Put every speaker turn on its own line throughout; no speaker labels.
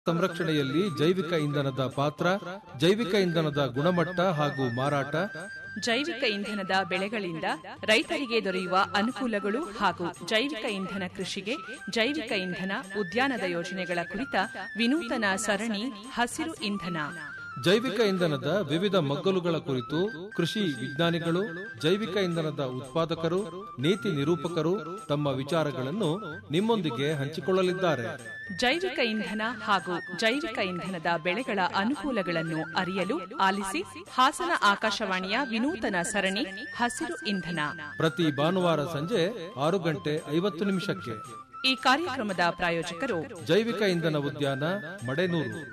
ಸಂರಕ್ಷಣೆಯಲ್ಲಿ ಜೈವಿಕ ಇಂಧನದ ಪಾತ್ರ ಜೈವಿಕ ಇಂಧನದ ಗುಣಮಟ್ಟ ಹಾಗೂ ಮಾರಾಟ
ಜೈವಿಕ ಇಂಧನದ ಬೆಳೆಗಳಿಂದ ರೈತರಿಗೆ ದೊರೆಯುವ ಅನುಕೂಲಗಳು ಹಾಗೂ ಜೈವಿಕ ಇಂಧನ ಕೃಷಿಗೆ ಜೈವಿಕ ಇಂಧನ ಉದ್ಯಾನದ ಯೋಜನೆಗಳ ಕುರಿತ ವಿನೂತನ ಸರಣಿ ಹಸಿರು ಇಂಧನ
ಜೈವಿಕ ಇಂಧನದ ವಿವಿಧ ಮಗ್ಗಲುಗಳ ಕುರಿತು ಕೃಷಿ ವಿಜ್ಞಾನಿಗಳು ಜೈವಿಕ ಇಂಧನದ ಉತ್ಪಾದಕರು ನೀತಿ ನಿರೂಪಕರು ತಮ್ಮ ವಿಚಾರಗಳನ್ನು ನಿಮ್ಮೊಂದಿಗೆ ಹಂಚಿಕೊಳ್ಳಲಿದ್ದಾರೆ
ಜೈವಿಕ ಇಂಧನ ಹಾಗೂ ಜೈವಿಕ ಇಂಧನದ ಬೆಳೆಗಳ ಅನುಕೂಲಗಳನ್ನು ಅರಿಯಲು ಆಲಿಸಿ ಹಾಸನ ಆಕಾಶವಾಣಿಯ ವಿನೂತನ ಸರಣಿ ಹಸಿರು ಇಂಧನ
ಪ್ರತಿ ಭಾನುವಾರ ಸಂಜೆ ಆರು ಗಂಟೆ ಐವತ್ತು ನಿಮಿಷಕ್ಕೆ
ಈ ಕಾರ್ಯಕ್ರಮದ ಪ್ರಾಯೋಜಕರು
ಜೈವಿಕ ಇಂಧನ ಉದ್ಯಾನ ಮಡೆನೂರು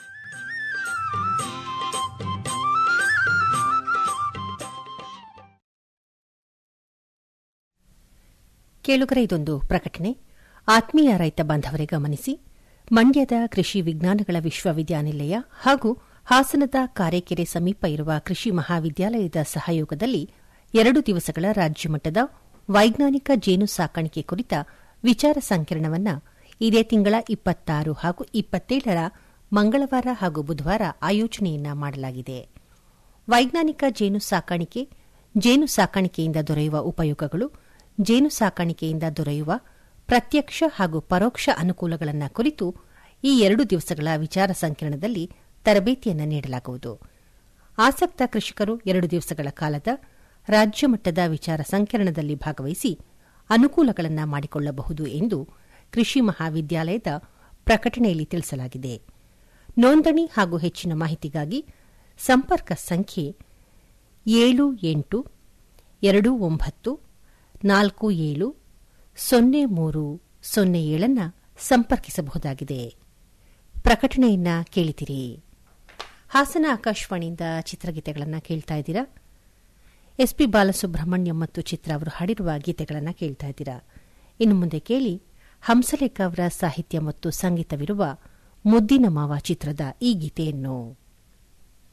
ಕೇಳುಗರ ಇದೊಂದು ಪ್ರಕಟಣೆ ಆತ್ಮೀಯ ರೈತ ಬಾಂಧವರೇ ಗಮನಿಸಿ ಮಂಡ್ಯದ ಕೃಷಿ ವಿಜ್ಞಾನಗಳ ವಿಶ್ವವಿದ್ಯಾನಿಲಯ ಹಾಗೂ ಹಾಸನದ ಕಾರೆಕೆರೆ ಸಮೀಪ ಇರುವ ಕೃಷಿ ಮಹಾವಿದ್ಯಾಲಯದ ಸಹಯೋಗದಲ್ಲಿ ಎರಡು ದಿವಸಗಳ ರಾಜ್ಯಮಟ್ಟದ ವೈಜ್ಞಾನಿಕ ಜೇನು ಸಾಕಾಣಿಕೆ ಕುರಿತ ವಿಚಾರ ಸಂಕಿರಣವನ್ನು ಇದೇ ತಿಂಗಳ ಇಪ್ಪತ್ತಾರು ಹಾಗೂ ಇಪ್ಪತ್ತೇಳರ ಮಂಗಳವಾರ ಹಾಗೂ ಬುಧವಾರ ಆಯೋಜನೆಯನ್ನ ಮಾಡಲಾಗಿದೆ ವೈಜ್ಞಾನಿಕ ಜೇನು ಸಾಕಾಣಿಕೆ ಜೇನು ಸಾಕಾಣಿಕೆಯಿಂದ ದೊರೆಯುವ ಉಪಯೋಗಗಳು ಜೇನು ಸಾಕಾಣಿಕೆಯಿಂದ ದೊರೆಯುವ ಪ್ರತ್ಯಕ್ಷ ಹಾಗೂ ಪರೋಕ್ಷ ಅನುಕೂಲಗಳನ್ನು ಕುರಿತು ಈ ಎರಡು ದಿವಸಗಳ ವಿಚಾರ ಸಂಕಿರಣದಲ್ಲಿ ತರಬೇತಿಯನ್ನು ನೀಡಲಾಗುವುದು ಆಸಕ್ತ ಕೃಷಿಕರು ಎರಡು ದಿವಸಗಳ ಕಾಲದ ರಾಜ್ಯ ಮಟ್ಟದ ವಿಚಾರ ಸಂಕಿರಣದಲ್ಲಿ ಭಾಗವಹಿಸಿ ಅನುಕೂಲಗಳನ್ನು ಮಾಡಿಕೊಳ್ಳಬಹುದು ಎಂದು ಕೃಷಿ ಮಹಾವಿದ್ಯಾಲಯದ ಪ್ರಕಟಣೆಯಲ್ಲಿ ತಿಳಿಸಲಾಗಿದೆ ನೋಂದಣಿ ಹಾಗೂ ಹೆಚ್ಚಿನ ಮಾಹಿತಿಗಾಗಿ ಸಂಪರ್ಕ ಸಂಖ್ಯೆ ಏಳು ಎಂಟು ಎರಡು ಒಂಬತ್ತು ನಾಲ್ಕು ಏಳು ಸೊನ್ನೆ ಮೂರು ಸೊನ್ನೆ ಏಳನ್ನು ಸಂಪರ್ಕಿಸಬಹುದಾಗಿದೆ ಪ್ರಕಟಣೆಯನ್ನ ಕೇಳಿದಿರಿ ಹಾಸನ ಆಕಾಶವಾಣಿಯಿಂದ ಚಿತ್ರಗೀತೆಗಳನ್ನು ಕೇಳ್ತಾ ಇದ್ದೀರಾ ಎಸ್ಪಿ ಬಾಲಸುಬ್ರಹ್ಮಣ್ಯಂ ಮತ್ತು ಚಿತ್ರ ಅವರು ಹಾಡಿರುವ ಗೀತೆಗಳನ್ನು ಕೇಳ್ತಾ ಇದ್ದೀರಾ ಇನ್ನು ಮುಂದೆ ಕೇಳಿ ಹಂಸಲೇಖ ಅವರ ಸಾಹಿತ್ಯ ಮತ್ತು ಸಂಗೀತವಿರುವ ಮುದ್ದಿನ ಮಾವ ಚಿತ್ರದ ಈ ಗೀತೆಯನ್ನು